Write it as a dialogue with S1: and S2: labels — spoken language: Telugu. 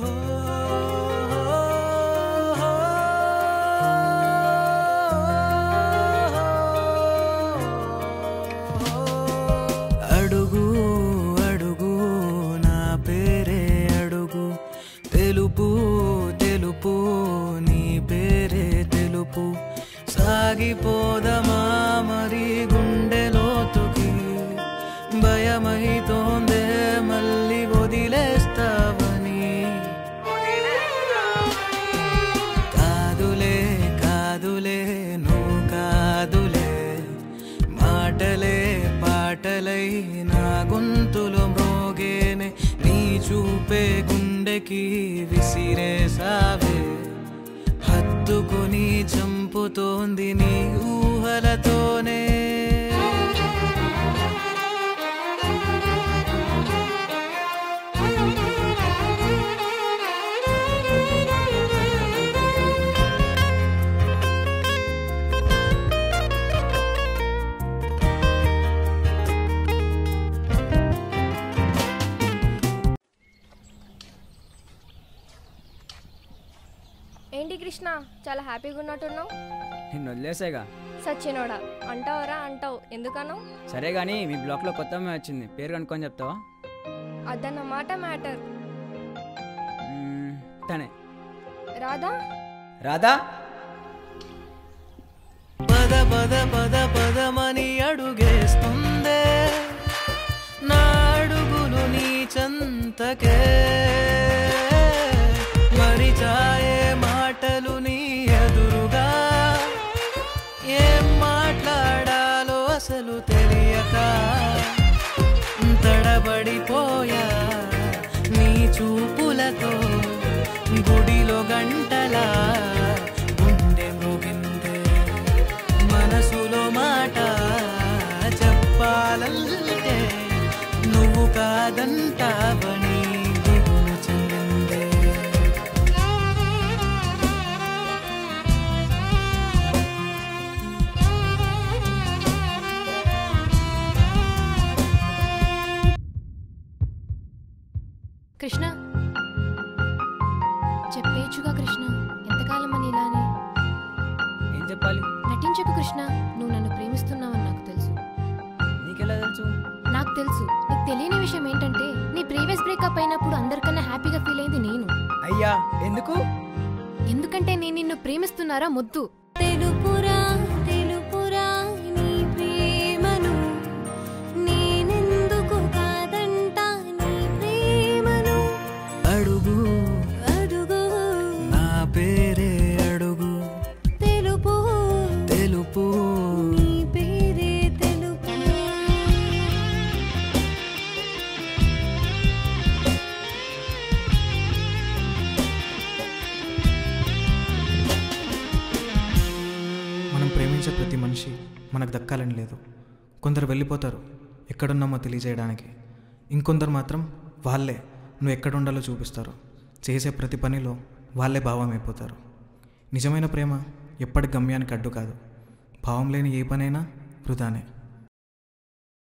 S1: అడుగు అడుగు నా పేరే అడుగు తెలుపు తెలుపు నీ పేరే తెలుపు సాగిపోదమా మరి గుండెలోతుకి భయమైతోందే మళ్ళీ వదిలేస్తావని కాదులే కాదులే నువ్వు కాదులే మాటలే పాటలై నా గొంతులో మ్రోగేనే నీ చూపే గుండెకి విసిరేసావే హత్తుకొని చంపుతోంది నీ ఊహలతోనే
S2: ఏంటి కృష్ణ చాలా హ్యాపీగా ఉన్నట్టున్నావు
S3: నిన్ను వదిలేసేగా
S2: సచ్చినోడా అంటావరా అంటావు ఎందుకను
S3: సరే కానీ మీ బ్లాక్లో కొత్త అమ్మాయి వచ్చింది పేరు కనుక్కొని చెప్తావా
S2: అదన్నమాట మ్యాటర్
S3: మ్మ్, తనే
S2: రాదా
S3: రాధా
S1: పద పద పద పదమని అడుగేస్తుందే నా అడుగులు నీ చంతకే మరిచాయే మాటలు నీ ఎదురుగా ఏం మాట్లాడాలో అసలు తెలియక తడబడిపోయా నీ చూపులతో గుడిలో గంటలా గుండె మృగిందే మనసులో మాట చెప్పాలంటే నువ్వు కాదంటావని దిగులు చెందిందే
S4: కృష్ణ చెప్పేచ్చుగా కృష్ణ ఎంతకాలం అని ఇలానే
S3: ఏం చెప్పాలి
S4: నటించకు కృష్ణ నువ్వు నన్ను ప్రేమిస్తున్నావని నాకు తెలుసు
S3: నీకెలా తెలుసు
S4: నాకు తెలుసు నీకు తెలియని విషయం ఏంటంటే నీ ప్రీవియస్ బ్రేకప్ అయినప్పుడు అందరికన్నా హ్యాపీగా ఫీల్ అయింది నేను
S3: అయ్యా ఎందుకు
S4: ఎందుకంటే నేను నిన్ను ప్రేమిస్తున్నారా మొద్దు
S5: తెలుపురా తెలుపురా నీ ప్రేమను నేనెందుకు కాదంట నీ ప్రేమను
S1: అడుగు
S5: అడుగు
S1: నా పేరే అడుగు
S5: తెలుపు
S1: తెలుపు
S5: నీ పేరే తెలుపు
S6: మనం ప్రేమించే ప్రతి మనిషి మనకు దక్కాలని లేదు కొందరు వెళ్ళిపోతారు ఎక్కడున్నామో తెలియజేయడానికి ఇంకొందరు మాత్రం వాళ్ళే నువ్వు ఎక్కడ ఉండాలో చూపిస్తారు చేసే ప్రతి పనిలో వాళ్ళే భావం అయిపోతారు నిజమైన ప్రేమ ఎప్పటి గమ్యానికి అడ్డు కాదు భావం లేని ఏ పనైనా వృధానే